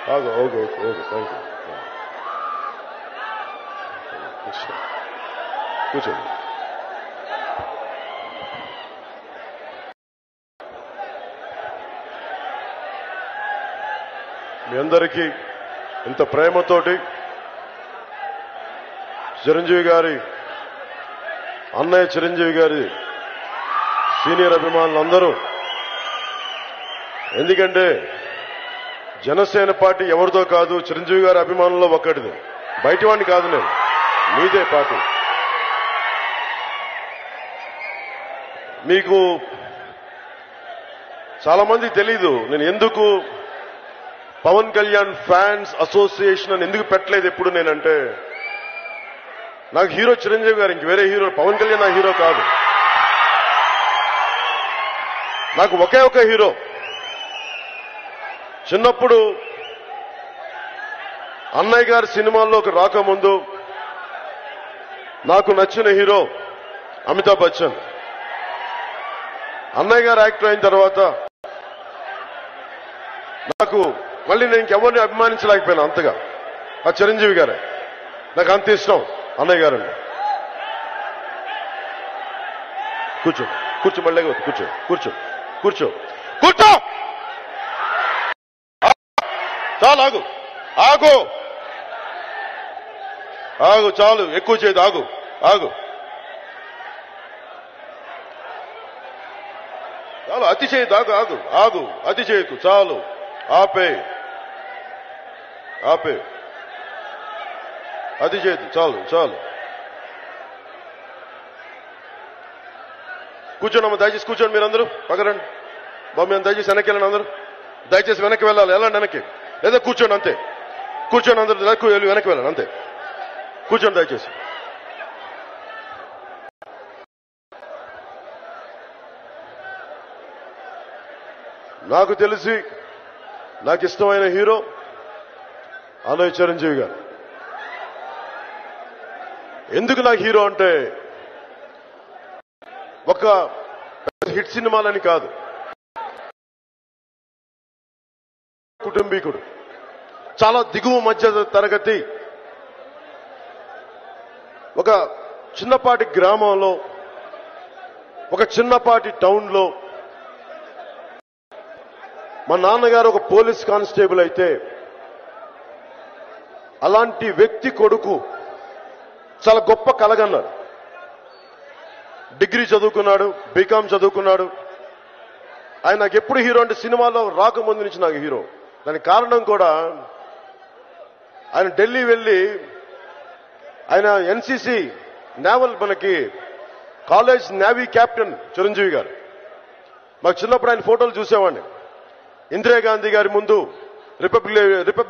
ఆగు okay okay okay thank you కూర్చోండి మీ అందరికీ ఇంత ప్రేమతోటి చిరంజీవి గారి అన్నయ్య చిరంజీవి గారి సీనియర్ అభిమానులు అందరూ ఎందుకంటే జనసేన పార్టీ ఎవరితో కాదు చిరంజీవి గారి అభిమానుల్లో ఒక్కటిది బయటి వాడిని కాదు నేను మీదే పార్టీ మీకు చాలా మంది తెలీదు నేను ఎందుకు పవన్ కళ్యాణ్ ఫ్యాన్స్ అసోసియేషన్ అని ఎందుకు పెట్టలేదు ఎప్పుడు నేనంటే నాకు హీరో చిరంజీవి గారు ఇంక వేరే హీరో పవన్ కళ్యాణ్ నా హీరో కాదు నాకు ఒకే ఒక హీరో చిన్నప్పుడు అన్నయ్య గారి సినిమాల్లోకి రాకముందు నాకు నచ్చిన హీరో అమితాబ్ బచ్చన్ అన్నయ్య గారు యాక్టర్ అయిన తర్వాత నాకు మళ్ళీ నేను ఇంకెవరిని అభిమానించలేకపోయాను అంతగా ఆ చిరంజీవి గారే నాకు అంత ఇష్టం అన్నయ్య గారండి కూర్చో కూర్చో మళ్ళీ లేకపోతే కూర్చో కూర్చో కూర్చో కూర్చో చాలు ఆగు ఆగు ఆగు చాలు ఎక్కువ చేయదు ఆగు ఆగు చాలు అతి చేయదు ఆగు ఆగు ఆగు అతి చేయకు చాలు ఆపే ఆపే అది చేయదు చాలు చాలు కూర్చోండి అమ్మ దయచేసి కూర్చోండి మీరందరూ పక్కరండి బాబు మేము దయచేసి వెనక్కి వెళ్ళండి అందరూ దయచేసి వెనక్కి వెళ్ళాలి వెళ్ళండి వెనక్కి లేదా కూర్చోండి అంతే కూర్చోండి అందరూ వెనక్కి వెళ్ళి వెనక్కి వెళ్ళండి అంతే కూర్చోండి దయచేసి నాకు తెలిసి నాకు ఇష్టమైన హీరో అన్నయ్య చిరంజీవి గారు ఎందుకు నాకు హీరో అంటే ఒక హిట్ సినిమాలని కాదు కుటుంబీకుడు చాలా దిగువ మధ్య తరగతి ఒక చిన్నపాటి గ్రామంలో ఒక చిన్నపాటి టౌన్లో మా నాన్నగారు ఒక పోలీస్ కానిస్టేబుల్ అయితే అలాంటి వ్యక్తి కొడుకు చాలా గొప్ప కలగన్నారు డిగ్రీ చదువుకున్నాడు బీకామ్ చదువుకున్నాడు ఆయన నాకు ఎప్పుడు హీరో అంటే సినిమాలో రాకముందు నుంచి నాకు హీరో దానికి కారణం కూడా ఆయన ఢిల్లీ వెళ్ళి ఆయన ఎన్సీసీ నేవల్ మనకి college navy captain Chiranjeevi garu మాకు చిన్నప్పుడు ఆయన ఫోటోలు చూసేవాడిని ఇందిరాగాంధీ గారి ముందు రిపబ్లిక్ రిపబ్లిక్